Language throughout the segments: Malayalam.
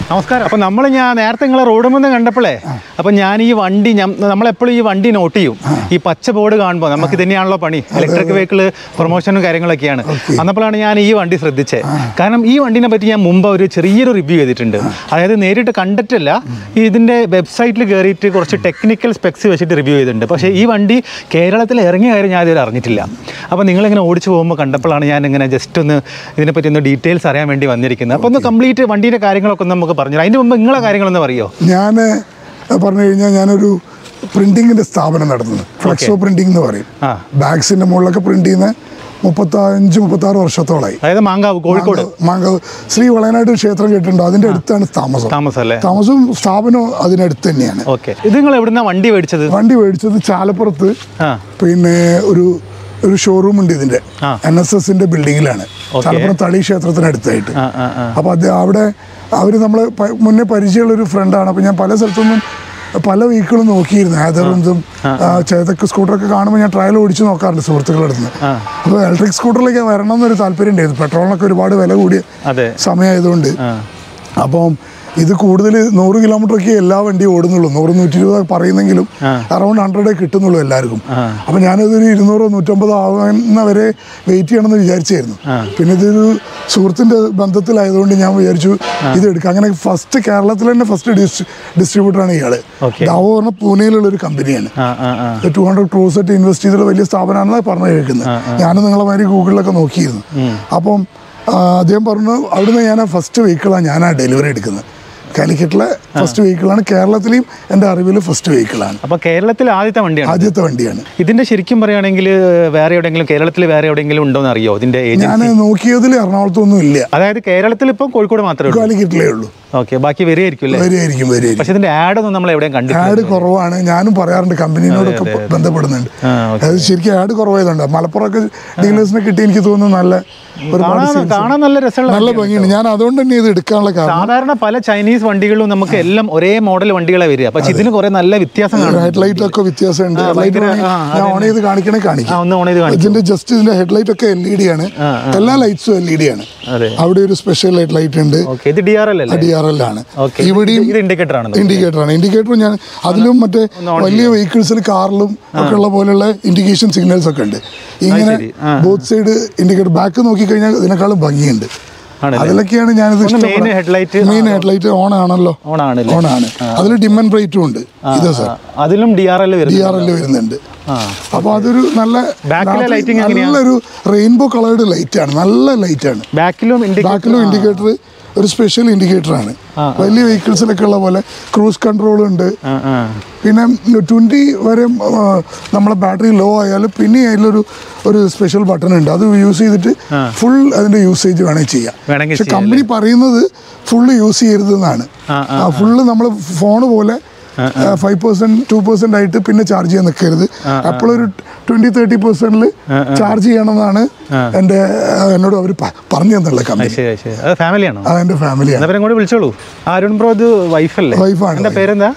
നമസ്കാരം അപ്പം നമ്മൾ ഞാൻ നേരത്തെ നിങ്ങളെ റോഡ് മുന്നേ കണ്ടപ്പോഴേ അപ്പം ഞാൻ ഈ വണ്ടി ഞാൻ നമ്മളെപ്പോഴും ഈ വണ്ടി നോട്ട് ചെയ്യും ഈ പച്ച ബോർഡ് കാണുമ്പോൾ നമുക്ക് തന്നെയാണല്ലോ പണി ഇലക്ട്രിക് വെഹിക്കിൾ പ്രൊമോഷനും കാര്യങ്ങളൊക്കെയാണ് അന്നപ്പോഴാണ് ഞാൻ ഈ വണ്ടി ശ്രദ്ധിച്ചത് കാരണം ഈ വണ്ടിനെ പറ്റി ഞാൻ മുമ്പ് ഒരു ചെറിയൊരു റിവ്യൂ ചെയ്തിട്ടുണ്ട് അതായത് നേരിട്ട് കണ്ടിട്ടില്ല ഈ ഇതിൻ്റെ വെബ്സൈറ്റിൽ കയറിയിട്ട് കുറച്ച് ടെക്നിക്കൽ സ്പെക്സ് വെച്ചിട്ട് റിവ്യൂ ചെയ്തിട്ടുണ്ട് പക്ഷേ ഈ വണ്ടി കേരളത്തിൽ ഇറങ്ങിയ കാര്യം ഞാൻ ഇതുവരെ അറിഞ്ഞിട്ടില്ല അപ്പോൾ നിങ്ങളിങ്ങനെ ഓടിച്ചു പോകുമ്പോൾ കണ്ടപ്പോഴാണ് ഞാൻ ഇങ്ങനെ ജസ്റ്റ് ഒന്ന് ഇതിനെപ്പറ്റി ഒന്ന് ഡീറ്റെയിൽസ് അറിയാൻ വേണ്ടി വന്നിരിക്കുന്നത് അപ്പോൾ ഒന്ന് കംപ്ലീറ്റ് വണ്ടീൻ്റെ കാര്യങ്ങളൊക്കെ ഒന്ന് നമുക്ക് പറഞ്ഞു അതിന് മുമ്പ് നിങ്ങളെ കാര്യങ്ങളൊന്ന് പറയുമോ ഞാൻ പറഞ്ഞു കഴിഞ്ഞാൽ ഞാനൊരു പ്രിന്റിങ്ങിന്റെ സ്ഥാപനം നടത്തുന്നത് ഫ്ലെക്സോ പ്രിന്റിംഗ് എന്ന് പറയും ആ. ബാഗ്സിന്റെ മുകളിലൊക്കെ പ്രിന്റ് ചെയ്യുന്ന മുപ്പത്തഞ്ച് മുപ്പത്താറ് വർഷത്തോളമായി അതായത് മാങ്കാവ് കോഴിക്കോട് മാങ്കാവ് ശ്രീ വളയനായിട്ട് ക്ഷേത്രം കേട്ടിട്ടുണ്ടോ അതിന്റെ അടുത്താണ് താമസം താമസം അല്ലേ താമസവും സ്ഥാപനവും അതിനടുത്ത് തന്നെയാണ് ഓക്കെ ഇത് നിങ്ങൾ എവിടുന്ന വണ്ടി മേടിച്ചത് വണ്ടി മേടിച്ചത് ചാലപ്പുറത്ത് ആ പിന്നെ ഒരു ഒരു ഷോറൂം ഉണ്ട് ഇതിന്റെ ആ. എൻ എസ് എസിന്റെ ബിൽഡിങ്ങിലാണ് ചാലപ്പുറം തളി ക്ഷേത്രത്തിനടുത്തായിട്ട് ആ ആ ആ അപ്പോൾ അത് അവിടെ അവർ നമ്മളെ പ- മുന്നേ പരിചയമുള്ളൊരു ഫ്രണ്ടാണ് അപ്പോൾ ഞാൻ പല സ്ഥലത്തുനിന്നും പല വെഹിക്കിളും നോക്കിയിരുന്നു ആദറും ചേതക്ക് സ്കൂട്ടറൊക്കെ കാണുമ്പോൾ ഞാൻ ട്രയൽ ഓടിച്ച് നോക്കാറുണ്ട് സുഹൃത്തുക്കളുടെ അടുത്ത് ആ. അപ്പോൾ ഇലക്ട്രിക് സ്കൂട്ടറിലേക്ക് വരണം എന്നൊരു താല്പര്യം ഉണ്ടായിരുന്നു പെട്രോളിനൊക്കെ ഒരുപാട് വില കൂടിയ അതെ സമയമായതുകൊണ്ട് ആ അപ്പം ഇത് കൂടുതൽ നൂറ് കിലോമീറ്ററൊക്കെ എല്ലാ വണ്ടിയും ഓടുന്നുള്ളൂ നൂറ് നൂറ്റി ഇരുപത് പറയുന്നെങ്കിലും അറൗണ്ട് ഹൺഡ്രഡേ കിട്ടുന്നുള്ളൂ എല്ലാവർക്കും അപ്പം ഞാനതൊരു ഇരുന്നൂറോ നൂറ്റമ്പതോ ആവുന്നവരെ വെയിറ്റ് ചെയ്യണമെന്ന് വിചാരിച്ചായിരുന്നു പിന്നെ ഇതൊരു സുഹൃത്തിൻ്റെ ബന്ധത്തിലായതുകൊണ്ട് ഞാൻ വിചാരിച്ചു ഇത് എടുക്കാം അങ്ങനെ ഫസ്റ്റ് കേരളത്തിൽ തന്നെ ഫസ്റ്റ് ഡിസ്ട്രിബ്യൂട്ടറാണ് ഇയാള് Okay. ഡാവോ പറഞ്ഞ പൂനെയിലുള്ള ഒരു കമ്പനിയാണ് ആ ആ ആ ടു ഹൺഡ്രഡ് ക്രോസ് ആയിട്ട് ഇൻവെസ്റ്റ് ചെയ്തിട്ടുള്ള വലിയ സ്ഥാപനമാണെന്നാണ് പറഞ്ഞു കേൾക്കുന്നത് ഞാനും നിങ്ങളെ മാതിരി ഗൂഗിളിലൊക്കെ നോക്കിയിരുന്നു അപ്പം ആ, അദ്ദേഹം പറഞ്ഞു അവിടുന്ന് ഞാൻ ഫസ്റ്റ് വെഹിക്കിളാണ് ഞാൻ ആ ഡെലിവറി എടുക്കുന്നത് കാലിക്കറ്റിലെ ഫസ്റ്റ് വെഹിക്കിളാണ് കേരളത്തിലെയും എൻ്റെ അറിവിൽ ഫസ്റ്റ് വെഹിക്കിളാണ് അപ്പോൾ കേരളത്തിൽ ആദ്യത്തെ വണ്ടിയാണ് ആദ്യത്തെ വണ്ടിയാണ് ഇതിന്റെ ശരിക്കും പറയുകയാണെങ്കിൽ വേറെ എവിടെയെങ്കിലും കേരളത്തിൽ വേറെ എവിടെയെങ്കിലും ഉണ്ടോ എന്ന് അറിയോ ഇതിന്റെ ഏജൻസി ഞാൻ നോക്കിയതിൽ എറണാകുളത്തൊന്നും ഇല്ല അതായത് കേരളത്തിൽ ഇപ്പം കോഴിക്കോട് മാത്രമേ ഉള്ളൂ കാലിക്കറ്റിലേ ഉള്ളൂ ഓക്കെ ബാക്കി വരികയായിരിക്കും അല്ലേ വരികയായിരിക്കും വരികയായിരിക്കും പക്ഷെ ഇതിന്റെ ആഡ് ഒന്നും നമ്മൾ എവിടെയും കണ്ടിട്ടില്ല ആഡ് കുറവാണ് ഞാനും പറയാറുണ്ട് കമ്പനീനോടൊക്കെ ബന്ധപ്പെടുന്നുണ്ട് ആ, അത് ശരിക്കും ആഡ് കുറവായതുകൊണ്ട് മലപ്പുറമൊക്കെ ഡീലേഴ്സിനെ കിട്ടി എനിക്ക് തോന്നുന്നു നല്ല ഒരുപാട് കാണാൻ sales. കാണാൻ നല്ല രസമുള്ള നല്ല വണ്ടിയാണ്. ഭംഗിയുണ്ട് ഞാൻ അതുകൊണ്ട് തന്നെ ഇത് എടുക്കാനുള്ള കാരണം സാധാരണ പല ചൈനീസ് വണ്ടികളിലും നമുക്ക് എല്ലാം ഒരേ മോഡൽ വണ്ടികളെ വരിക പക്ഷെ ഇതിന് കുറെ നല്ല വ്യത്യാസം കാണും ഹെഡ്ലൈറ്റ് ഒക്കെ വ്യത്യാസമുണ്ട് ഹെഡ്ലൈറ്റ് ഭയങ്കര- ആ, ഞാൻ ഓൺ ചെയ്ത് കാണിക്കണേ ആ കാണിക്കാം ഒന്ന് ഓൺ ചെയ്ത് കാണിച്ചു ഇതിന്റെ ജസ്റ്റ് ഇതിന്റെ ഹെഡ്ലൈറ്റ് ഒക്കെ എൽ ഇ ഡി ആണ് എല്ലാ ലൈറ്റ്സും എൽ ഇ ഡി ആണ് അതെ അവിടെ ഒരു സ്പെഷ്യൽ ഹെഡ്ലൈറ്റ് ഉണ്ട് ഓക്കെ ഇത് ഡി ആർ എൽ അല്ലേ ഡി ആർ എൽ ആണ് ഓക്കെ ഇവിടെയും ഇത് ഇൻഡിക്കേറ്റർ ആണ് ഇൻഡിക്കേറ്റർ ആണ് ഇൻഡിക്കേറ്റർ ഞാൻ അതിലും മറ്റേ വലിയ വെഹിക്കിൾസിൽ കാറിലും ഒക്കെ ഉള്ള പോലെയുള്ള ഇൻഡിക്കേഷൻ സിഗ്നൽസ് ഒക്കെ ഉണ്ട് ഇങ്ങനെ ശരി. ആ, ബോത്ത് സൈഡ് ഇൻഡിക്കേറ്റർ ബാക്ക് നോക്കിക്കഴിഞ്ഞാൽ ഇതിനേക്കാളും ഭംഗിയുണ്ട് ആണല്ലേ അതിലൊക്കെയാണ് ഞാനിത് main headlight main headlight on ആണല്ലോ ഓൺ ആണല്ലേ ഓൺ ആണ് അതിൽ ഡിമൻ ബ്രൈറ്റും ഉണ്ട് ഇത് സാർ ആ, അതിലും ഡി ആർ എൽ ഡി വരുന്നു ആർ എൽ വരുന്നുണ്ട് ആ അപ്പോൾ അതൊരു നല്ല Back ലെ രാത്രി lighting എങ്ങനെയാ? നല്ലൊരു റെയിൻബോ കളേർഡ് ലൈറ്റ് ആണ് നല്ല ലൈറ്റ് ആണ് ബാക്കിലും ഇൻഡിക്കേറ്റർ ബാക്കിലും ഇൻഡിക്കേറ്റർ ഒരു സ്പെഷ്യൽ ഇൻഡിക്കേറ്റർ ആണ് വലിയ വെഹിക്കിൾസിലൊക്കെ ഉള്ള പോലെ ക്രൂസ് കൺട്രോൾ ഉണ്ട് ആ ആ പിന്നെ ട്വൻറ്റി വരെ ആ, നമ്മളെ ബാറ്ററി ലോ ആയാൽ പിന്നെ അതിലൊരു ഒരു സ്പെഷ്യൽ ബട്ടൺ ഉണ്ട് അത് യൂസ് ചെയ്തിട്ട് ഫുൾ അതിന്റെ യൂസേജ് വേണമെങ്കിൽ ചെയ്യാം വേണമെങ്കിൽ പക്ഷെ ചെയ്യാം കമ്പനി പറയുന്നത് ഫുള്ള് യൂസ് ചെയ്യരുതെന്നാണ് ആ, ഫുള്ള് നമ്മൾ ഫോൺ പോലെ ഫൈവ് പെർസെന്റ് ടു പെർസെന്റ് ആയിട്ട് പിന്നെ ചാർജ് ചെയ്യാൻ നിൽക്കരുത് അപ്പോഴൊരു ട്വന്റി തേർട്ടി പെർസെന്റിൽ ചാർജ് ചെയ്യണമെന്നാണ് എൻ്റെ ആ, എന്നോട് അവർ പറഞ്ഞു തന്നുള്ള കമ്പനി ശരി ശരി അത് ഫാമിലിയാണോ അതെൻ്റെ ഫാമിലിയാണ് എന്നാ പിന്നെ കൂടി വിളിച്ചോളൂ അരുൺ ബ്രോ ഇത് വൈഫല്ലേ വൈഫാണ് എന്റെ പേരെന്താ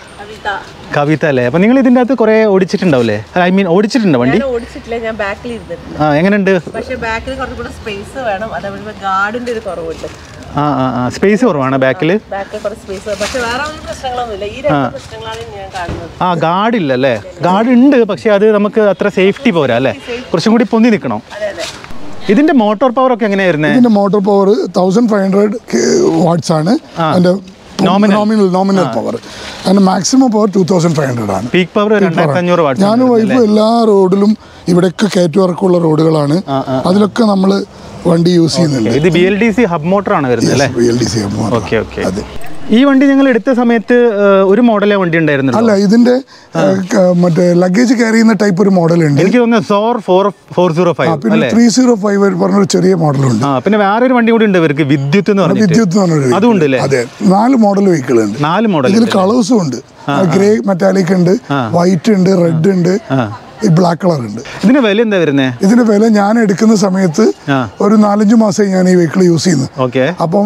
കവിത അല്ലേ അപ്പൊ നിങ്ങൾ ഇതിന്റെ അകത്ത് കുറെ ഓടിച്ചിട്ടുണ്ടാവില്ലേ ഐ മീൻ ഓടിച്ചിട്ടുണ്ടോ വണ്ടി ഞാൻ ഓടിച്ചിട്ടില്ല ഞാൻ ബാക്കിൽ ഇരുന്നിട്ടുണ്ട് ആ എങ്ങനെയുണ്ട് പക്ഷെ ബാക്കിൽ കുറച്ചും കൂടെ സ്പേസ് വേണം അതേപോലെ ഗാർഡിന്റെ ഒരു കുറവുണ്ട് ആ ആ ആ സ്പേസ് കുറവാണ് ബാക്കിൽ ബാക്കിൽ കുറച്ച് സ്പേസ് പക്ഷെ വേറെ ഒരു പ്രശ്നങ്ങളൊന്നുമില്ല ഈ രണ്ട് പ്രശ്നങ്ങളാണ് ഞാൻ കാണുന്നത് ആ ഗാർഡ് ഇല്ല അല്ലേ ഗാർഡ് ഉണ്ട് പക്ഷെ അത് നമുക്ക് അത്ര സേഫ്റ്റി പോരാ അല്ലേ കുറച്ചും കൂടി പൊന്തി നിൽക്കണം അതെ അതെ ഇതിന്റെ മോട്ടോർ പവർ ഒക്കെ എങ്ങനെയാ വരുന്നത് ഇതിന്റെ motor power thousand five hundred watts ആണ് അതിന്റെ നോമിനൽ നോമിനൽ പവർ അതിന്റെ maximum power two thousand five hundred ആണ് പീക്ക് പവർ രണ്ടായിരത്തി അഞ്ഞൂറ് വാട്ട്സ് ഞാനും വൈഫ് എല്ലാ റോഡിലും ഇവിടെയൊക്കെ കയറ്റുവർക്കുള്ള റോഡുകളാണ് അതിലൊക്കെ നമ്മൾ വണ്ടി യൂസ് ചെയ്യുന്നുണ്ട് ഇത് B L D C hub motor ആണ് വരുന്നത് അല്ലേ B L D C okay okay അതെ ഈ വണ്ടി ഞങ്ങൾ എടുത്ത സമയത്ത് ഏഹ്, ഒരു മോഡലേ വണ്ടി ഉണ്ടായിരുന്നുള്ളൂ അല്ല ഇതിന്റെ ഏഹ്, ക- മറ്റേ ലഗേജ് ക്യാരി ചെയ്യുന്ന ടൈപ്പ് ഒരു മോഡൽ ഉണ്ട് എനിക്ക് തോന്നുന്നത് സോർ ഫോർ ഫോർ സീറോ ഫൈവ് പിന്നെ അല്ലേ ത്രീ സീറോ ഫൈവ് പറഞ്ഞൊരു ചെറിയ മോഡലുണ്ട് ആ പിന്നെ വേറൊരു വണ്ടി കൂടി ഉണ്ട് ഇവർക്ക് വിദ്യുത്ത് എന്ന് പറഞ്ഞിട്ട് വിദ്യുത്ത് എന്ന് പറഞ്ഞൊരു അതും ഉണ്ട് അല്ലേ അതെ നാല് മോഡൽ വെഹിക്കിൾ ഉണ്ട് നാല് മോഡൽ ഇതിൽ കളേഴ്സും ഉണ്ട് ഗ്രേ മെറ്റാലിക് ഉണ്ട് വൈറ്റ് ഉണ്ട് റെഡ് ഉണ്ട് ഈ ബ്ലാക്ക് കളർ ഉണ്ട് ഇതിന് വില എന്താ വരുന്നത് ഇതിന്റെ വില ഞാൻ എടുക്കുന്ന സമയത്ത് ആ. ഒരു നാലഞ്ച് മാസമായി ഞാൻ ഈ വെഹിക്കിൾ യൂസ് ചെയ്യുന്നു ഓക്കെ അപ്പം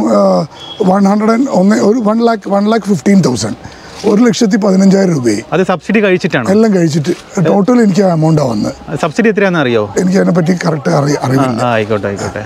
വൺ ഹൺഡ്രഡ് ആൻഡ് ഒന്ന് ഒരു one lakh one lakh fifteen thousand ഒരു ലക്ഷത്തി പതിനഞ്ചായിരം രൂപയായി അത് സബ്സിഡി കഴിച്ചിട്ടാണ് എല്ലാം കഴിച്ചിട്ട് ടോട്ടൽ എനിക്ക് ആ എമൗണ്ടാണ് വന്നത് സബ്സിഡി എത്രയാണെന്ന് അറിയോ എനിക്ക് അതിനെപ്പറ്റി കറക്റ്റ് അറി ആ അറിവില്ല ആ, ആയിക്കോട്ടെ ആയിക്കോട്ടെ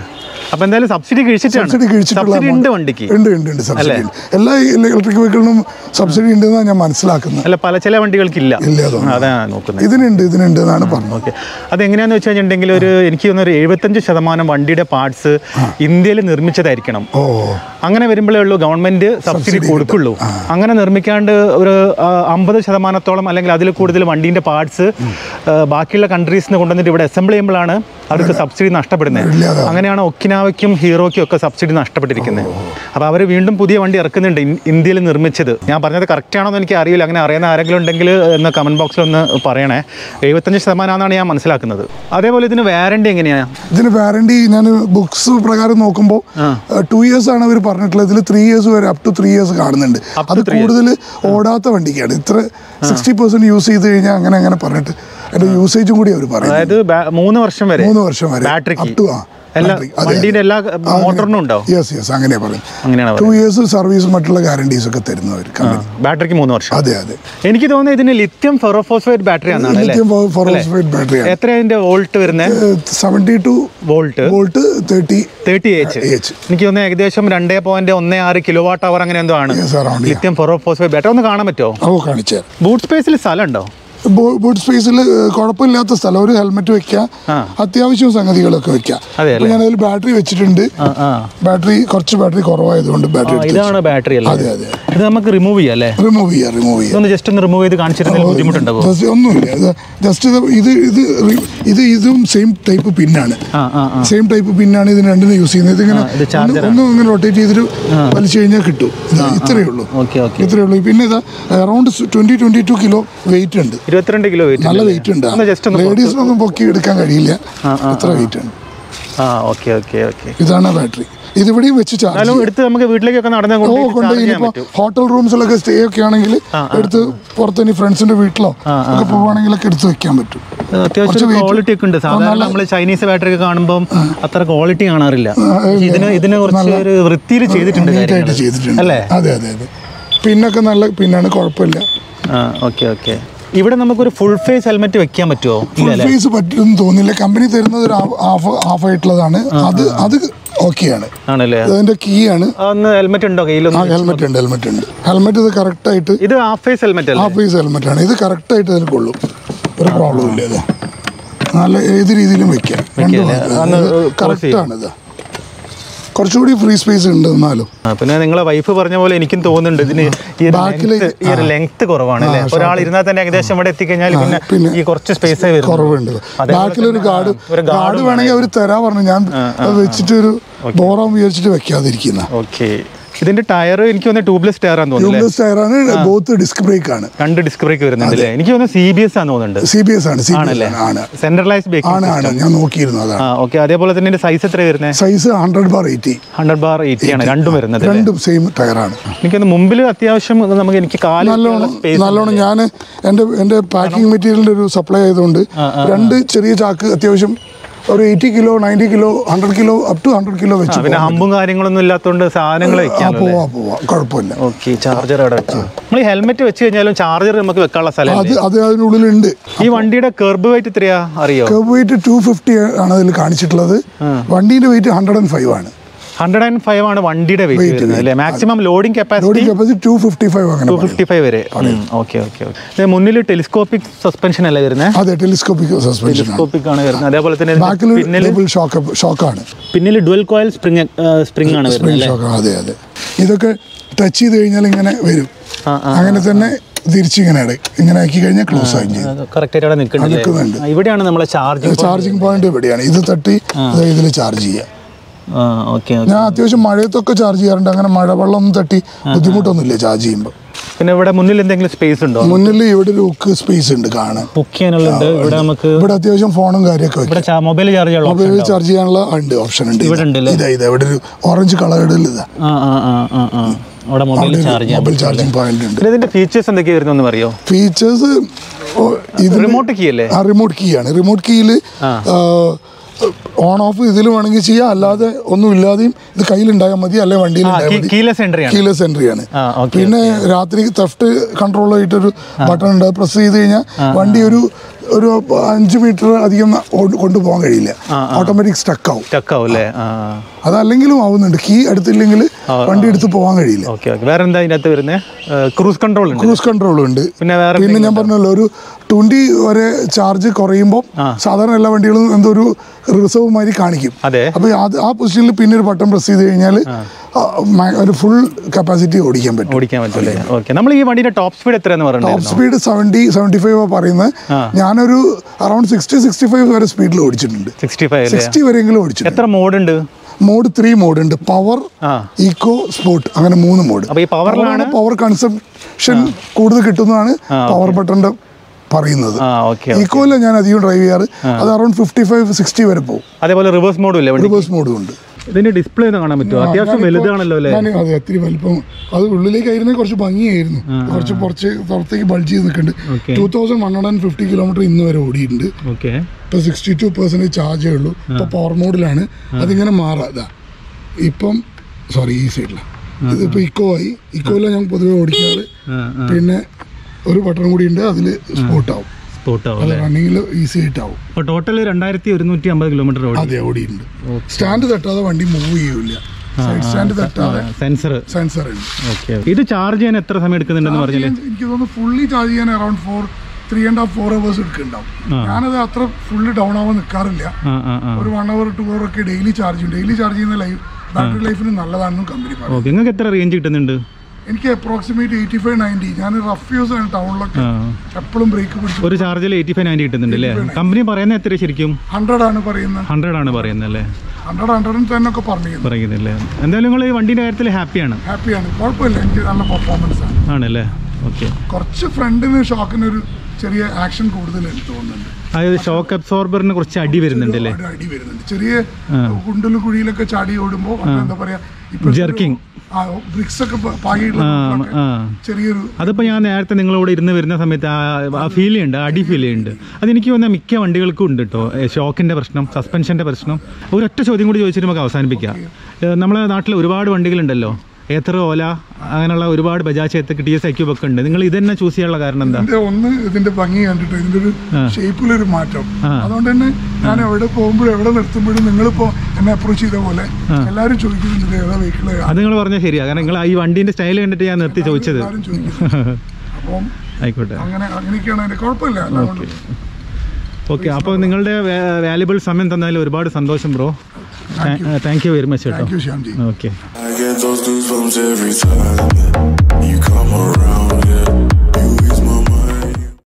അപ്പൊ എന്തായാലും സബ്സിഡി കഴിച്ചിട്ടാണ് സബ്സിഡി കഴിച്ചിട്ടുള്ള സബ്സിഡി ഉണ്ട് amount- വണ്ടിക്ക് ഉണ്ട് ഉണ്ട് ഉണ്ട് സബ്സിഡി ഉണ്ട് എല്ലാ ഇലക്ട്രിക് വെഹിക്കിളിനും സബ്സിഡി ഉണ്ടെന്നാണ് ഞാൻ മനസ്സിലാക്കുന്നത് അല്ല പല ചില വണ്ടികൾക്കില്ല ഇല്ല തോന്നുന്നു അതാ നോക്കുന്നത് ഇതിനുണ്ട് ഇതിനുണ്ട് എന്നാണ് പറഞ്ഞത് ഓക്കെ അതെങ്ങനെയാന്ന് വെച്ച് കഴിഞ്ഞിട്ടുണ്ടെങ്കിൽ ഒരു എനിക്ക് തോന്നുന്നു ഒരു എഴുപത്തഞ്ച് ശതമാനം വണ്ടിയുടെ പാർട്സ് ഇന്ത്യയിൽ നിർമ്മിച്ചതായിരിക്കണം ഓ അങ്ങനെ വരുമ്പോഴേ ഉള്ളൂ ഗവൺമെന്റ് സബ്സിഡി കൊടുക്കുള്ളൂ അങ്ങനെ നിർമ്മിക്കാണ്ട് ഒരു അമ്പത് ശതമാനത്തോളം അല്ലെങ്കിൽ അതിൽ കൂടുതൽ വണ്ടീൻ്റെ പാർട്സ് ബാക്കിയുള്ള കൺട്രീസിൽ നിന്ന് കൊണ്ടുവന്നിട്ട് ഇവിടെ അസംബിൾ ചെയ്യുമ്പോഴാണ് അവർക്ക് സബ്സിഡി നഷ്ടപ്പെടുന്നത് ഇല്ലാതാവും. അങ്ങനെയാണ് ഒക്കിനാവയ്ക്കും ഹീറോയ്ക്കും ഒക്കെ സബ്സിഡി നഷ്ടപ്പെട്ടിരിക്കുന്നത് അപ്പോൾ അവർ വീണ്ടും പുതിയ വണ്ടി ഇറക്കുന്നുണ്ട് ഇൻ- ഇന്ത്യയിൽ നിർമ്മിച്ചത് ഞാൻ പറഞ്ഞത് കറക്റ്റ് ആണോ എന്ന് എനിക്ക് അറിയില്ല അങ്ങനെ അറിയുന്ന ആരെങ്കിലും ഉണ്ടെങ്കിൽ എന്ന് കമൻറ്റ് ബോക്സിൽ ഒന്ന് പറയണേ എഴുപത്തഞ്ച് ശതമാനമാണെന്നാണ് ഞാൻ മനസ്സിലാക്കുന്നത് അതേപോലെ ഇതിന് വാറണ്ടി എങ്ങനെയാണ് ഇതിന് വാറണ്ടി ഞാൻ ബുക്സ് പ്രകാരം നോക്കുമ്പോൾ ടു ഇയേഴ്സ് ആണ് അവർ പറഞ്ഞിട്ടുള്ളത് ഇതിൽ ത്രീ ഇയേഴ്സ് വരെ അപ് ടു ത്രീ ഇയേഴ്സ് കാണുന്നുണ്ട് അത് കൂടുതൽ ഓടാത്ത വണ്ടിക്കാണ് ഇത്ര സിക്സ്റ്റി പെർസെന്റ് യൂസ് ചെയ്ത് കഴിഞ്ഞാൽ അങ്ങനെ അങ്ങനെ പറഞ്ഞിട്ട് അതിന്റെ യൂസേജും കൂടി അവർ പറയുന്നത് അതായത് ബാ- മൂന്ന് വർഷം വരെ മൂന്ന് വർഷം വരെ ബാറ്ററിക്ക് അപ് ടു ആ എല്ലാ battery. അതെ, വണ്ടീൻ്റെ എല്ലാ മോട്ടറിനും ഉണ്ടോ യെസ് യെസ് അങ്ങനെയാ പറയും അങ്ങനെയാണ് ടു ഇയേഴ്സ് സർവീസ് മറ്റുള്ള ഗ്യാരണ്ടീസ് ഒക്കെ തരുന്നവർ കമ്പനി ബാറ്ററിക്ക് മൂന്ന് വർഷം അതെ അതെ എനിക്ക് തോന്നുന്നത് ഇതിന് ലിത്യം ഫെറോഫോസ്ഫേറ്റ് ബാറ്ററി ആണെന്നാണ് അല്ലേ ലിഥിയം ഫോറോസ്ഫേറ്റ് ബാറ്ററിയാണ് എത്ര അതിന്റെ വോൾട്ട് വരുന്നത് seventy two volt volt thirty thirty H H എനിക്ക് തോന്നുന്നത് ഏകദേശം രണ്ടേ പോയിന്റ് ഒന്ന് ആറ് കിലോ വാട്ട് അവർ അങ്ങനെ എന്തോ ആണ് yes around lithium ferrophosphate battery ഒന്ന് കാണാൻ പറ്റുമോ ഓ കാണിച്ചു ബൂട്ട് സ്പേസിൽ സ്ഥലം ഉണ്ടോ ബൂട്ട് സ്പേസിൽ കുഴപ്പമില്ലാത്ത സ്ഥലം ഒരു ഹെൽമെറ്റ് വെക്കാം ആ. അത്യാവശ്യം സംഗതികളൊക്കെ വെക്കാം അതെ അപ്പൊ ഞാൻ അതിൽ ബാറ്ററി വെച്ചിട്ടുണ്ട് ആ ആ ബാറ്ററി കുറച്ച് ബാറ്ററി കുറവായതുകൊണ്ട് ആ, ബാറ്ററി ഇതാണ് ബാറ്ററി അല്ലേ അതെ അതെ ഇത് നമുക്ക് റിമൂവ് ചെയ്യാം അല്ലേ റിമൂവ് ചെയ്യാം റിമൂവ് ചെയ്യാം ഇതൊന്ന് ജസ്റ്റ് ഒന്ന് റിമൂവ് ചെയ്ത് കാണിച്ചിരുന്നതിൽ ബുദ്ധിമുട്ടുണ്ടാവോ Just ഒന്നുമില്ല ജസ്റ്റ് ഇത് ഇത് re- ഇത് ഇതും സെയിം ടൈപ്പ് പിന്നാണ് ആ ആ ആ സെയിം ടൈപ്പ് പിന്നാണ് ഇതിന് രണ്ടിനും യൂസ് ചെയ്യുന്നത് ഇതിങ്ങനെ ഇത് ഒന്ന് ഒന്നും ഇങ്ങനെ റൊട്ടേറ്റ് ചെയ്തിട്ട് വലിച്ചു കഴിഞ്ഞാൽ കിട്ടും ഇതാ, ഇത്രയേ ഉള്ളൂ ഓക്കെ ഓക്കെ ഇത്രയേ ഉള്ളൂ പിന്നെ ഇതാ around twenty twenty two kilo weight ഉണ്ട് ഇരുപത്തിരണ്ട് കിലോ വെയിറ്റ് നല്ല വെയിറ്റ് ഉണ്ട് ഒന്ന് ജസ്റ്റ് ഒന്ന് ലേഡീസിനൊന്നും പൊക്കി എടുക്കാൻ കഴിയില്ല ആ, ആ, അത്ര വെയിറ്റ് ഉണ്ട് ആ ഓക്കെ ഓക്കെ ഓക്കെ ഇതാണ് ബാറ്ററി ഇതിവിടെയും വെച്ച് ചാർജ് എന്നാലും എടുത്ത് നമുക്ക് വീട്ടിലേക്കൊക്കെ നടന്നു ഓ കൊണ്ട് കൊണ്ട് ചാർജ് ചെയ്യാൻ ഇനിയിപ്പോ പറ്റും ഹോട്ടൽ റൂംസിലൊക്കെ സ്റ്റേ ഒക്കെ ആണെങ്കിൽ എടുത്ത് പുറത്ത് ഇനി ഫ്രണ്ട്സിന്റെ വീട്ടിലോ ഒക്കെ പോവാണെങ്കിലൊക്കെ എടുത്ത് വെക്കാൻ പറ്റും അത്യാവശ്യം ക്വാളിറ്റി ഒക്കെ ഉണ്ട് സാധാരണ നമ്മൾ ചൈനീസ് ബാറ്ററി ഒക്കെ കാണുമ്പോൾ അത്ര ക്വാളിറ്റി കാണാറില്ല ഇതിന് ഇതിനെ കുറച്ച് ഒരു വൃത്തിയിൽ ചെയ്തിട്ടുണ്ട് നീറ്റായിട്ട് കാര്യങ്ങള്. ചെയ്തിട്ടുണ്ട് അല്ലേ അതെ അതെ അതെ പിന്നൊക്കെ നല്ല പിന്നാണ് കുഴപ്പമില്ല ആ ഓക്കെ ഓക്കെ ഇവിടെ നമുക്കൊരു ഫുൾ ഫേസ് ഹെൽമെറ്റ് വെക്കാൻ പറ്റുമോ ഇല്ല ഫുൾ അല്ലേ ഫേസ് പറ്റുമെന്ന് തോന്നില്ല കമ്പനി തരുന്നത് ഒരു ഹാഫ് ഹാഫ് ആയിട്ടുള്ളതാണ് അത് അത് ഓക്കെയാണ് ആണല്ലേ അതിന്റെ കീ ആണ് ഒന്ന് ഹെൽമെറ്റ് ഉണ്ടോ ആ കയ്യിലൊന്ന് ഹെൽമെറ്റ് ഉണ്ട് ഹെൽമെറ്റ് ഉണ്ട് ഹെൽമെറ്റ് ഇത് കറക്റ്റ് ആയിട്ട് ഇത് ഹാഫ് ഫേസ് ഹെൽമെറ്റ് അല്ലേ ഹാഫ് ഫേസ് ഹെൽമെറ്റ് ആണ് ഇത് കറക്റ്റ് ആയിട്ട് ഇതിൽ കൊള്ളും ഒരു പ്രോബ്ലം ഇല്ല ഇത് നല്ല ഏത് രീതിയിലും വെക്കാം രണ്ടും വെക്കാം അല്ലേ? ഒന്ന് close കറക്റ്റ് ചെയ്യും. ആണ് ഇത് കുറച്ചുകൂടി ഫ്രീ സ്പേസ് ഉണ്ട് എന്നാലും ആ, പിന്നെ നിങ്ങളെ വൈഫ് പറഞ്ഞ പോലെ എനിക്കും തോന്നുന്നുണ്ട് ഇതിന് ഈ ഒരു ബാക്കില് length- ഈ ഒരു ലെങ്ത് കുറവാണ് അല്ലേ ഒരാൾ ഇരുന്നാൽ തന്നെ ഏകദേശം ഇവിടെ എത്തിക്കഴിഞ്ഞാൽ പിന്നെ പിന്നെ ഈ കുറച്ച് സ്പേസ് വരും കുറവുണ്ട് അതേപോലെ ബാക്കിലൊരു ഗാർഡ് ഒരു guard ഗാർഡ് വേണമെങ്കിൽ അവർ തരാ പറഞ്ഞു ഞാൻ അത് വെച്ചിട്ട് ഒരു ബോറാൻ വിചാരിച്ചിട്ട് വെക്കാതിരിക്കുന്ന ഓക്കെ ഇതിന്റെ ടയർ എനിക്ക് തോന്നുന്നു ട്യൂബ്ലെസ് ടയർ ആണെന്ന് തോന്നുന്നു ട്യൂബ്ലെസ് ടയറാണ് ബോത്ത് ഡിസ്ക് ബ്രേക്ക് ആണ് രണ്ട് ഡിസ്ക് ബ്രേക്ക് വരുന്നുണ്ട് അല്ലേ എനിക്ക് തോന്നുന്നു സി ബി എസ് ആണെന്ന് തോന്നുന്നുണ്ട് സി ബി എസ് ആണ് സി ബി ആണല്ലേ എസ് ആണ് സെൻട്രലൈസ് ആണ് ബേക്കിംഗ് ആണ് ഞാൻ നോക്കിയിരുന്നു അതാണ് ആ ഓക്കെ അതേപോലെ തന്നെ ഇതിന്റെ സൈസ് എത്ര വരുന്നത് size hundred by eighty hundred by eighty ആണ് രണ്ടും വരുന്നത് അല്ലേ? രണ്ടും സെയിം ടയറാണ് എനിക്കൊന്ന് മുമ്പിൽ അത്യാവശ്യം നമുക്ക് എനിക്ക് കാല് നല്ലോണം സ്പേസ് നല്ലോണം ഞാൻ എൻ്റെ എൻ്റെ പാക്കിംഗ് മെറ്റീരിയലിൻ്റെ ഒരു സപ്ലൈ ആയതുകൊണ്ട് രണ്ട് ചെറിയ ചാക്ക് അത്യാവശ്യം ഒരു eighty kilo ninety kilo hundred kilo up to hundred kilo വെച്ച് പിന്നെ ഹമ്പും കാര്യങ്ങളൊന്നും ഇല്ലാത്തതുകൊണ്ട് സാധനങ്ങൾ ആ വെക്കാമല്ലോ പോവാ പോവാ കുഴപ്പമില്ല ഓക്കെ ചാർജർ അവിടെ വെച്ചു നമ്മൾ ഈ ഹെൽമെറ്റ് വെച്ച് കഴിഞ്ഞാലും ചാർജർ നമുക്ക് വെക്കാനുള്ള സ്ഥലം അത് അത് അതിനുള്ളിലുണ്ട് ഈ വണ്ടിയുടെ കെർബ് വെയിറ്റ് എത്രയാ അറിയോ കർവ് വെയിറ്റ് ടു ഫിഫ്റ്റി ആണ് അതിൽ കാണിച്ചിട്ടുള്ളത് വണ്ടീൻ്റെ വെയിറ്റ് ഹൺഡ്രഡ് ആൻഡ് ഫൈവ് ആണ് ഹൺഡ്രഡ് ആൻഡ് ഫൈവ് ആണ് വണ്ടിയുടെ വെയിറ്റ് വരുന്നത് അല്ലേ maximum loading capacity loading capacity two fifty five അങ്ങനെ ടു പറയും. ഫിഫ്റ്റി ഫൈവ് വരെ ഓക്കെ ഓക്കെ ഓക്കെ മുന്നിൽ ടെലിസ്കോപ്പിക് സസ്പെൻഷൻ അല്ലേ വരുന്നത് അതെ ടെലിസ്കോപ്പിക് സസ്പെൻഷൻ ആണ് ടെലിസ്കോപ്പിക് ആണ് വരുന്നത് അതേപോലെ തന്നെ ബാക്കിൽ പിന്നിൽ ഡബിൾ ഷോക്ക് ഷോക്കാണ് പിന്നിൽ ഡുവൽ കോയിൽ സ്പ്രിങ് സ്പ്രിംഗ് ആണ് വരുന്നത് സ്പ്രിംഗ് അല്ലേ ഷോക്ക് അതെ അതെ ഇതൊക്കെ ടച്ച് ചെയ്ത് കഴിഞ്ഞാൽ ഇങ്ങനെ വരും ആ, അങ്ങനെ തന്നെ തിരിച്ചിങ്ങനെ ഇട ഇങ്ങനെ ആക്കി കഴിഞ്ഞാൽ ക്ലോസ് ആകും ചെയ്യും കറക്റ്റ് ആയിട്ട് അവിടെ നിൽക്കുന്നുണ്ട് നിൽക്കുന്നുണ്ട്. ഇവിടെയാണ് നമ്മളെ ചാർജിങ് ചാർജിങ് പോയിന്റ് ഇവിടെയാണ് ഇത് തട്ടി ഇതിൽ ചാർജ് ചെയ്യാം ആ ഓക്കെ ഞാൻ അത്യാവശ്യം മഴയത്തൊക്കെ ചാർജ് ചെയ്യാറുണ്ട് അങ്ങനെ മഴവെള്ളം ഒന്നും തട്ടി ബുദ്ധിമുട്ടൊന്നുമില്ല ചാർജ് ചെയ്യുമ്പോൾ പിന്നെ ഇവിടെ മുന്നിൽ എന്തെങ്കിലും സ്പേസ് ഉണ്ടോ മുന്നിൽ ഇവിടെ ഒരു ഉക്ക് സ്പേസ് ഉണ്ട് കാണാൻ ബുക്ക് ചെയ്യാനുള്ളത് ഇവിടെ നമുക്ക് ഇവിടെ അത്യാവശ്യം ഫോണും കാര്യമൊക്കെ വെക്കാം ഇവിടെ മൊബൈൽ ചാർജ് ചെയ്യാനുള്ള മൊബൈൽ ചാർജ് ചെയ്യാനുള്ള ഉണ്ട് ഓപ്ഷൻ ഉണ്ട് ഇവിടെ ഉണ്ടല്ലേ? ഇതാ ഇതാ ഇവിടെ ഒരു ഓറഞ്ച് കളറിൽ ഇതാ ആ ആ ആ ആ ആ അവിടെ മൊബൈൽ ചാർജ് ചെയ്യാം മൊബൈൽ ചാർജിങ് പോയിന്റ് ഉണ്ട് പിന്നെ ഇതിന്റെ ഫീച്ചേഴ്സ് എന്തൊക്കെയാ വരുന്നെന്ന് അറിയോ ഫീച്ചേഴ്സ് ഇത് റിമോട്ട് കീ അല്ലേ ആ റിമോട്ട് കീ ആണ് റിമോട്ട് കീയിൽ ഓൺ ഓഫ് ഇതിൽ വേണമെങ്കിൽ ചെയ്യാം അല്ലാതെ ഒന്നും ഇല്ലാതെയും ഇത് കയ്യിലുണ്ടായാൽ മതി അല്ലെ വണ്ടിയിൽ ഉണ്ടായാൽ മതി കീലെസ് എൻട്രി ആണ് കീലെസ് എൻട്രി ആണ് ആ, okay, പിന്നെ രാത്രി തെഫ്റ്റ് കൺട്രോൾ ആയിട്ടൊരു ബട്ടൺ ഉണ്ട് പ്രസ് ചെയ്ത് കഴിഞ്ഞാൽ വണ്ടി ഒരു ഒരു അഞ്ച് മീറ്റർ അധികം ഓ- കൊണ്ടുപോകാൻ കഴിയില്ല ഓട്ടോമാറ്റിക് സ്റ്റക്ക് ആവും സ്റ്റക്കാവും അല്ലേ ആ അതല്ലെങ്കിലും ആവുന്നുണ്ട് കീ എടുത്തില്ലെങ്കിൽ വണ്ടി എടുത്ത് പോകാൻ കഴിയില്ല ഓക്കെ ഓക്കെ വേറെ എന്താ ഇതിനകത്ത് വരുന്നത് ക്രൂസ് കൺട്രോൾ ഉണ്ട് ക്രൂസ് കൺട്രോളും ഉണ്ട് പിന്നെ വേറെ പിന്നെ ഞാൻ പറഞ്ഞല്ലോ ഒരു ട്വന്റി വരെ ചാർജ് കുറയുമ്പോൾ സാധാരണ എല്ലാ വണ്ടികളും എന്തോ ഒരു റിസർവ് മാതിരി കാണിക്കും അതെ അപ്പൊ അത് ആ പൊസിഷനിൽ പിന്നെ ഒരു ബട്ടൺ പ്രസ് ചെയ്ത് കഴിഞ്ഞാൽ ഒരു ഫുൾ കപ്പാസിറ്റി ഓടിക്കാൻ പറ്റും ഓടിക്കാൻ പറ്റൂലേ ഓക്കെ നമ്മൾ ഈ വണ്ടിയുടെ ടോപ്പ് സ്പീഡ് എത്രയാന്ന് ടോപ്പ് പറഞ്ഞിട്ടുണ്ടായിരുന്നു സ്പീഡ് സെവൻറ്റി സെവൻറ്റി ഫൈവ് പറയുന്നത് ഞാനൊരു അറൌണ്ട് സിക്സ്റ്റി സിക്സ്റ്റി ഫൈവ് വരെ സ്പീഡിൽ ഓടിച്ചിട്ടുണ്ട് സിക്സ്റ്റി ഫൈവ് അല്ലേ സിക്സ്റ്റി വരെയെങ്കിലും ഓടിച്ചിട്ടുണ്ട് എത്ര മോഡ് ഉണ്ട് മോഡ് ത്രീ മോഡ് ഉണ്ട് പവർ ആ ഈക്കോ സ്പോർട്ട് അങ്ങനെ മൂന്ന് മോഡ് അപ്പൊ ഈ പവറിലാണ് പവർ കൺസംഷൻ കൂടുതൽ കിട്ടുന്നതാണ് പവർ ബട്ടന്റെ പറയുന്നത് ആ ഓക്കെ ഈക്കോയില ഞാൻ അധികം ഡ്രൈവ് ചെയ്യാറ് അത് അറൌണ്ട് ഫിഫ്റ്റി ഫൈവ് സിക്സ്റ്റി വരെ പോകും അതേപോലെ റിവേഴ്സ് മോഡും ഇല്ലേ വണ്ടി റിവേഴ്സ് മോഡും ഉണ്ട് ഇതിന്റെ ഡിസ്പ്ലേ ഒന്ന് കാണാൻ പറ്റുമോ അത്യാവശ്യം വലുതാണല്ലോ അല്ലേ ഞാൻ അതെ ഒത്തിരി വലിപ്പം അത് ഉള്ളിലേക്ക് ആയിരുന്നെ കുറച്ച് ഭംഗിയായിരുന്നു കുറച്ച് കുറച്ച് പുറത്തേക്ക് ബൾജ് ചെയ്ത് നിൽക്കുന്നുണ്ട് Okay. Two thousand one hundred and fifty kilometre ഇന്ന് വരെ ഓടിയിട്ടുണ്ട് ഓക്കെ ഇപ്പൊ സിക്സ്റ്റി ടു പെർസെന്റേജ് ചാർജേ ഉള്ളൂ ഇപ്പൊ പവർ മോഡിലാണ് അതിങ്ങനെ മാറാ ഇപ്പം സോറി ഈ സൈഡിലാണ് ഇതിപ്പോ ഇക്കോ ആയി ഇക്കോയിലാണ് ഞാൻ പൊതുവെ ഓടിക്കാറ് പിന്നെ ഒരു ബട്ടൺ കൂടി ഉണ്ട് അതിൽ സ്പോട്ട് ആവും സ്പോട്ട് ആവും അത് റണ്ണിങ്ങിൽ ഈസി ആയിട്ടാവും അപ്പോൾ ടോട്ടൽ രണ്ടായിരത്തി ഒരുന്നൂറ്റി അമ്പത് കിലോമീറ്റർ ഓടി അതെ ഓടിയിട്ടുണ്ട് സ്റ്റാൻഡ് തട്ടാതെ വണ്ടി മൂവ് ചെയ്യൂല സൈഡ് സ്റ്റാൻഡ് തട്ടാതെ സെൻസർ സെൻസർ ഉണ്ട് ഓക്കെ ഇത് ചാർജ് ചെയ്യാൻ എത്ര സമയം എടുക്കുന്നുണ്ടെന്ന് പറഞ്ഞില്ലേ എനിക്ക് തോന്നുന്നു ഫുള്ളി ചാർജ് ചെയ്യാൻ around four three and half four hours എടുക്കുന്നുണ്ടാവും ഞാനത് അത്ര ഫുള്ളി ഡൗൺ ആവാൻ നിൽക്കാറില്ല ആ ആ ആ ഒരു വൺ അവർ ടു അവർ ഒക്കെ ഡെയിലി ചാർജ് ചെയ്യും ഡെയിലി ചാർജ് ചെയ്യുന്ന ലൈഫ് ബാറ്ററി ലൈഫിന് നല്ലതാണെന്നും കമ്പനി പറയും ഓക്കെ നിങ്ങൾക്ക് എത്ര റേഞ്ച് കിട്ടുന്നുണ്ട് എനിക്ക് അപ്രോക്സിമേറ്റ് എയ്റ്റി ഫൈവ് നയൻറ്റി ഞാൻ റഫ് യൂസ് ആണ് ടൗണിലൊക്കെ ആ എപ്പോഴും ബ്രേക്ക് പിടിച്ചു ഒരു ചാർജിൽ എയ്റ്റി ഫൈവ് നയൻറ്റി കിട്ടുന്നുണ്ട് അല്ലേ കമ്പനി പറയുന്നത് എത്ര ശരിക്കും ഹൺഡ്രഡ് ആണ് പറയുന്നത് ഹൺഡ്രഡ് ആണ് പറയുന്നത് അല്ലേ ഹൺഡ്രഡ് ഹൺഡ്രഡ് തന്നെ ഒക്കെ പറഞ്ഞിരുന്നു പറയുന്നില്ലേ എന്തായാലും നിങ്ങൾ ഈ വണ്ടിയുടെ കാര്യത്തിൽ ഹാപ്പിയാണ് ഹാപ്പിയാണ് കുഴപ്പമില്ല എനിക്ക് നല്ല പെർഫോമൻസ് ആണ് ആണല്ലേ ഓക്കെ കുറച്ച് ഫ്രണ്ടിന് ഷോക്കിന് ഒരു ചെറിയ ആക്ഷൻ കൂടുതൽ എനിക്ക് തോന്നുന്നുണ്ട് അതായത് ഷോക്ക് അബ്സോർബറിന് കുറച്ച് അടി വരുന്നുണ്ട് അല്ലേ ഒരു അടി വരുന്നുണ്ട് ചെറിയ കുണ്ടിലും കുഴിയിലൊക്കെ ചാടി ഓടുമ്പോ എന്താ പറയാ ഇപ്പൊ Jerking. ബ്രിക്സ് ഒക്കെ പ- പാകിയിട്ടുള്ള ആ റോഡിലൊക്കെ ആ ചെറിയൊരു അതിപ്പോൾ ഞാൻ നേരത്തെ നിങ്ങളോട് ഇരുന്ന് വരുന്ന സമയത്ത് ആ ആ ഫീൽ ചെയ്യുന്നുണ്ട് അടി ഫീൽ ചെയ്യുന്നുണ്ട് അതെനിക്ക് തോന്നുന്ന മിക്ക വണ്ടികൾക്കും ഉണ്ട് കേട്ടോ ഷോക്കിൻ്റെ പ്രശ്നം സസ്പെൻഷൻ്റെ പ്രശ്നം ഒരൊറ്റ ചോദ്യം കൂടി ചോദിച്ചിട്ട് നമുക്ക് അവസാനിപ്പിക്കാം ഏഹ് നമ്മളെ നാട്ടിൽ ഒരുപാട് വണ്ടികളുണ്ടല്ലോ ഏത്തർ ഓല അങ്ങനെയുള്ള ഒരുപാട് ബജാജ് ഏത്തക്ക് ടി എസ് ഐക്യൂബ് ഒക്കെ ഉണ്ട് നിങ്ങൾ ഇത് തന്നെ ചൂസ് ചെയ്യാനുള്ള കാരണം എന്താ ഇതിന്റെ ഒന്ന് ഇതിന്റെ ഭംഗി കണ്ടിട്ട് ഇതിന്റെ ഒരു ഷേപ്പിലൊരു മാറ്റം അതുകൊണ്ട് തന്നെ ഞാൻ എവിടെ പോകുമ്പോഴും എവിടെ നിർത്തുമ്പോഴും നിങ്ങളിപ്പോ എന്നെ അപ്രോച്ച് ചെയ്ത പോലെ എല്ലാവരും ചോദിക്കുന്നുണ്ട് ഏതാ വെഹിക്കിള് അത് നിങ്ങൾ പറഞ്ഞാൽ ശരിയാ കാരണം നിങ്ങൾ ഈ വണ്ടീൻ്റെ സ്റ്റൈൽ കണ്ടിട്ട് ഞാൻ നിർത്തി ചോദിച്ചത് എല്ലാവരും ചോദിക്കുന്നു അപ്പം ആയിക്കോട്ടെ അങ്ങനെ അങ്ങനെയൊക്കെയാണ് അതിന്റെ കുഴപ്പമില്ല അതുകൊണ്ട് ഓക്കെ അപ്പോൾ നിങ്ങളുടെ വാല്യുബിൾ സമയം തന്നതിൽ ഒരുപാട് സന്തോഷം bro thank you very much കേട്ടോ thank you Shyamji okay I get those goosebumps every time you come around.